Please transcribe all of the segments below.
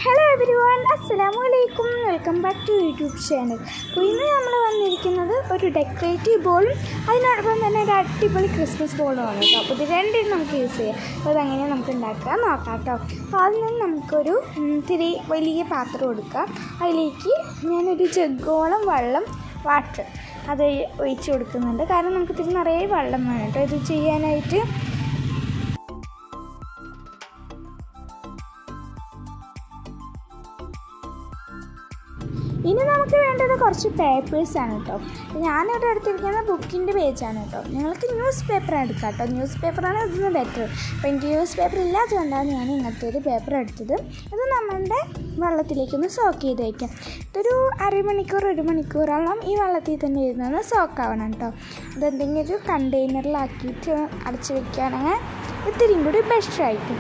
hello every everyone അസ്സലാമു അലൈക്കും welcome back to YouTube channel അപ്പോൾ ഇന്ന് നമ്മൾ വന്നിരിക്കുന്നത് ഒരു ഡെക്കറേറ്റീവ് ബോളും അതിനോടൊപ്പം തന്നെ ഒരു അടിപൊളി ക്രിസ്മസ് ബോളുമാണ് കേട്ടോ അപ്പോൾ ഇത് രണ്ടും നമുക്ക് യൂസ് ചെയ്യാം അപ്പോൾ അതെങ്ങനെ നമുക്ക് ഉണ്ടാക്കാം നോക്കാം കേട്ടോ അപ്പോൾ അതിൽ നിന്ന് നമുക്കൊരു ഉം, ഇത്തിരി വലിയ പാത്രം എടുക്കാം അതിലേക്ക് ഞാനൊരു ജഗ്ഗോളം വെള്ളം വാട്ടർ അത് ഒഴിച്ച് കൊടുക്കുന്നുണ്ട് കാരണം നമുക്ക് ഇത്തിരി നിറയെ വെള്ളം വേണം കേട്ടോ ഇത് ചെയ്യാനായിട്ട് ഇനി നമുക്ക് വേണ്ടത് കുറച്ച് പേപ്പേഴ്സാണ് കേട്ടോ ഞാനിവിടെ എടുത്തിരിക്കുന്നത് ബുക്കിൻ്റെ പേജാണ് കേട്ടോ നിങ്ങൾക്ക് ന്യൂസ് പേപ്പർ എടുക്കാം കേട്ടോ ന്യൂസ് പേപ്പറാണ് ഇതിന് ബെറ്റർ അപ്പോൾ എനിക്ക് ന്യൂസ് പേപ്പർ ഇല്ലാത്തതുകൊണ്ടാണ് ഞാൻ ഇങ്ങനത്തെ ഒരു പേപ്പർ എടുത്തത് ഇത് നമ്മളുടെ വെള്ളത്തിലേക്കൊന്ന് സോക്ക് ചെയ്ത് വയ്ക്കാം ഇതൊരു അരമണിക്കൂർ ഒരു മണിക്കൂറോളം ഈ വെള്ളത്തിൽ തന്നെ ഇരുന്നത് സോക്ക് ആവണം കേട്ടോ അതെന്തെങ്കിലും ഒരു കണ്ടെയ്നറിലാക്കിയിട്ട് അടച്ച് വെക്കുകയാണെങ്കിൽ ഇത്തിരിയും കൂടി ബെസ്റ്റ് ആയിരിക്കും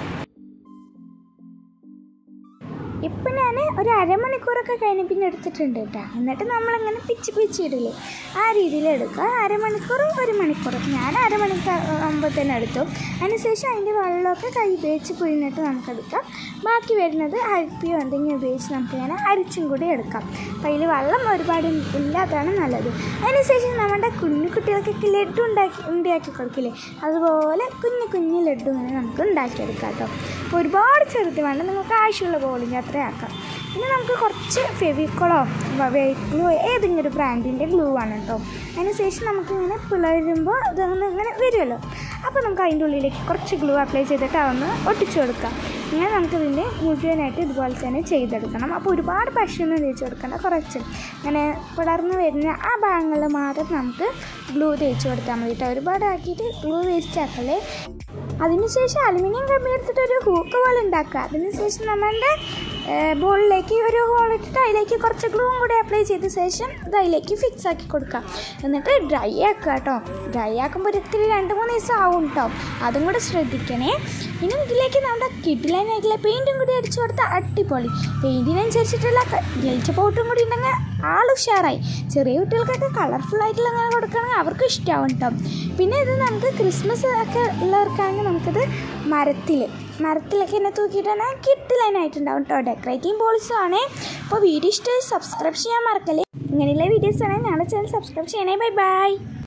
ഇപ്പം ഞാൻ ഒരു അരമണിക്കൂറൊക്കെ കഴിഞ്ഞ് പിന്നെ എടുത്തിട്ടുണ്ട് കേട്ടോ എന്നിട്ട് നമ്മളിങ്ങനെ പിച്ച് പിച്ച് ഇടില്ലേ ആ രീതിയിൽ എടുക്കുക അരമണിക്കൂറും ഒരു മണിക്കൂറും ഞാൻ അരമണിക്കൂർ ആകുമ്പോൾ തന്നെ എടുത്തു അതിനുശേഷം അതിൻ്റെ വെള്ളമൊക്കെ കൈ ഉപയോഗിച്ച് പിഴിഞ്ഞിട്ട് നമുക്കെടുക്കാം ബാക്കി വരുന്നത് അരിപ്പിയോ എന്തെങ്കിലും ഉപയോഗിച്ച് നമുക്ക് ഇങ്ങനെ അരിച്ചും കൂടി എടുക്കാം അപ്പോൾ അതിൽ വെള്ളം ഒരുപാട് ഇല്ലാത്തതാണ് നല്ലത് അതിനുശേഷം നമ്മുടെ കുഞ്ഞു കുട്ടികൾക്കൊക്കെ ലഡു ഉണ്ടാക്കി ഉണ്ടാക്കി കൊടുക്കില്ലേ അതുപോലെ കുഞ്ഞു കുഞ്ഞു ലഡു ഇങ്ങനെ നമുക്ക് ഉണ്ടാക്കിയെടുക്കാം കേട്ടോ അപ്പോൾ ഒരുപാട് ചെറുത് വേണ്ട നിങ്ങൾക്ക് ആവശ്യമുള്ള ബോളിൻ്റെ അത്രയും ആക്കാം പിന്നെ നമുക്ക് കുറച്ച് ഫെവിക്കോളോ വെയ്റ്റ് ഗ്ലൂ ഏതെങ്കിലും ഒരു ബ്രാൻഡിൻ്റെ ഗ്ലൂ ആണ് കേട്ടോ അതിനുശേഷം നമുക്കിങ്ങനെ പിളരുമ്പോൾ ഇതൊന്ന് ഇങ്ങനെ വരുമല്ലോ അപ്പോൾ നമുക്ക് അതിൻ്റെ ഉള്ളിലേക്ക് കുറച്ച് ഗ്ലൂ അപ്ലൈ ചെയ്തിട്ട് അതൊന്ന് ഒട്ടിച്ചു കൊടുക്കാം ഇങ്ങനെ നമുക്കിതിൻ്റെ മുഴുവനായിട്ട് ഇതുപോലെ തന്നെ ചെയ്തെടുക്കണം അപ്പോൾ ഒരുപാട് പശയൊന്നും തേച്ച് കൊടുക്കണ്ട കുറച്ച് ഇങ്ങനെ പിളർന്ന് വരുന്ന ആ ഭാഗങ്ങളിൽ മാത്രം നമുക്ക് ഗ്ലൂ തേച്ച് കൊടുത്താൽ മതി കേട്ടോ ഒരുപാട് ആക്കിയിട്ട് ഗ്ലൂ വേസ്റ്റ് ആക്കല്ലേ അതിനുശേഷം അലുമിനിയം കമ്പി എടുത്തിട്ട് ഒരു ഹൂക്ക് പോലെ ഉണ്ടാക്കുക അതിനുശേഷം നമ്മളുടെ ബോളിലേക്ക് ഒരു ഹോൾ ഇട്ടിട്ട് അതിലേക്ക് കുറച്ച് ഗ്ലൂവും കൂടി അപ്ലൈ ചെയ്ത ശേഷം ഇത് അതിലേക്ക് ഫിക്സ് ആക്കി കൊടുക്കുക എന്നിട്ട് ഡ്രൈ ആക്കുക കേട്ടോ ഡ്രൈ ആക്കുമ്പോൾ ഒരിത്തിരി രണ്ട് മൂന്ന് ദിവസം ആവും കേട്ടോ അതും കൂടെ ശ്രദ്ധിക്കണേ ഇനി ഇതിലേക്ക് നമ്മുടെ കിഡിലൈനായിട്ടുള്ള പെയിൻറ്റും കൂടി അടിച്ചു കൊടുത്താൽ അടിപൊളി പെയിൻറ്റിനനുസരിച്ചിട്ടുള്ള ലൈറ്റ് പൗട്ടും കൂടി ഉണ്ടെങ്കിൽ ആൾ ഉഷാറായി ചെറിയ കുട്ടികൾക്കൊക്കെ കളർഫുൾ ആയിട്ടുള്ള അങ്ങനെ കൊടുക്കുകയാണെങ്കിൽ അവർക്ക് ഇഷ്ടമാവും കേട്ടോ പിന്നെ ഇത് നമുക്ക് ക്രിസ്മസ് ഒക്കെ ഉള്ളവർക്കാണെങ്കിൽ നമുക്കിത് മരത്തിൽ മരത്തിലൊക്കെ എന്നെ തൂക്കിയിട്ടാണ് കിട്ടിലൈനായിട്ടുണ്ടാവും കേട്ടോ ഡെക്കറേറ്റീവ് പോളിസും ആണ് അപ്പോൾ വീഡിയോ ഇഷ്ടമായി സബ്സ്ക്രൈബ് ചെയ്യാൻ മറക്കല്ലേ ഇങ്ങനെയുള്ള വീഡിയോസ് ആണെങ്കിൽ ഞങ്ങളുടെ ചാനൽ സബ്സ്ക്രൈബ് ചെയ്യണേ ബൈ ബൈ